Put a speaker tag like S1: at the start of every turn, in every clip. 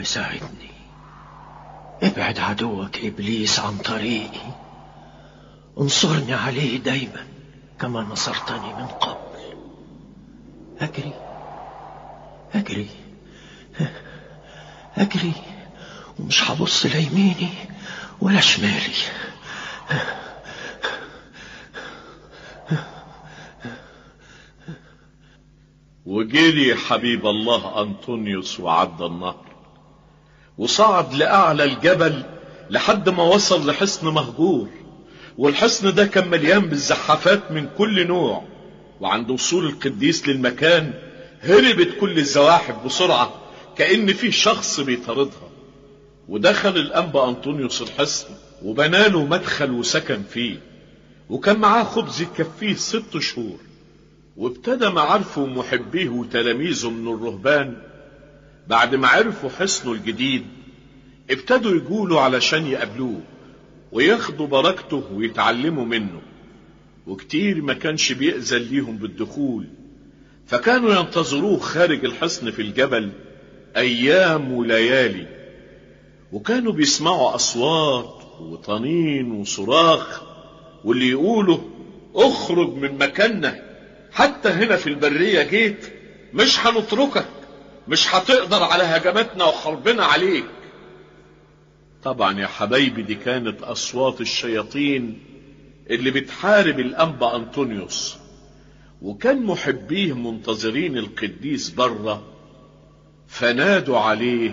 S1: ساعدني ابعد عدوك إبليس عن طريقي انصرني عليه دايما كما نصرتني من قبل أجري أجري أجري ومش هبص لا يميني ولا شمالي
S2: وجري حبيب الله أنطونيوس وعدى النهر وصعد لأعلى الجبل لحد ما وصل لحصن مهجور والحصن ده كان مليان بالزحافات من كل نوع وعند وصول القديس للمكان هربت كل الزواحف بسرعة كأن في شخص بيطاردها ودخل الأنبا أنطونيوس الحصن وبناله مدخل وسكن فيه وكان معاه خبز يكفيه ست شهور وابتدى معارفه ومحبيه وتلاميذه من الرهبان بعد ما عرفوا حصنه الجديد ابتدوا يقولوا علشان يقابلوه وياخدوا بركته ويتعلموا منه وكتير ما كانش بيأذن ليهم بالدخول فكانوا ينتظروه خارج الحصن في الجبل أيام وليالي وكانوا بيسمعوا أصوات وطنين وصراخ واللي يقولوا اخرج من مكاننا حتى هنا في البرية جيت مش هنتركك مش هتقدر على هجماتنا وحربنا عليك طبعا يا حبايبي دي كانت أصوات الشياطين اللي بتحارب الأنبا أنطونيوس وكان محبيه منتظرين القديس بره فنادوا عليه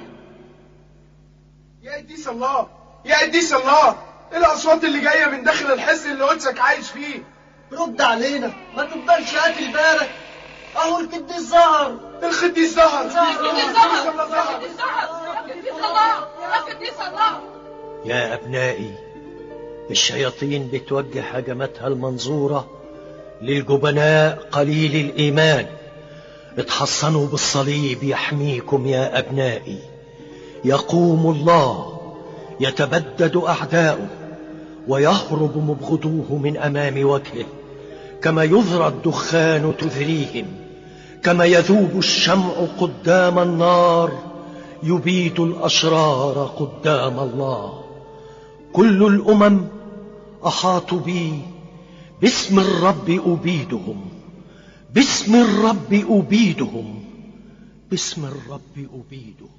S3: يا قديس الله يا قديس الله ايه الاصوات اللي جايه من داخل الحصن اللي قدسك عايش فيه
S4: رد علينا ما تفضلش قاتل بالك اهو القديس ظهر
S3: القديس ظهر
S5: القديس ظهر القديس ظهر القديس الله
S1: يا أبنائي الشياطين بتوجه هجماتها المنظورة للجبناء قليل الإيمان اتحصنوا بالصليب يحميكم يا أبنائي يقوم الله يتبدد أعداؤه ويهرب مبغضوه من أمام وجهه كما يذرى الدخان تذريهم كما يذوب الشمع قدام النار يبيد الأشرار قدام الله كل الأمم أحاطوا بي باسم الرب أبيدهم باسم الرب أبيدهم باسم الرب أبيدهم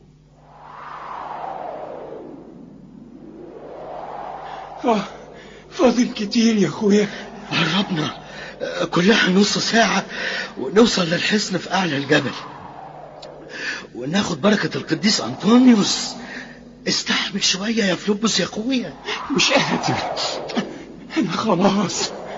S3: آه، فاضل كتير يا اخويا
S4: قربنا كلها نص ساعة ونوصل للحصن في أعلى الجبل وناخد بركة القديس أنطونيوس استحمل شوية يا فلوبس يا أخويا
S3: مش قادر انا خلاص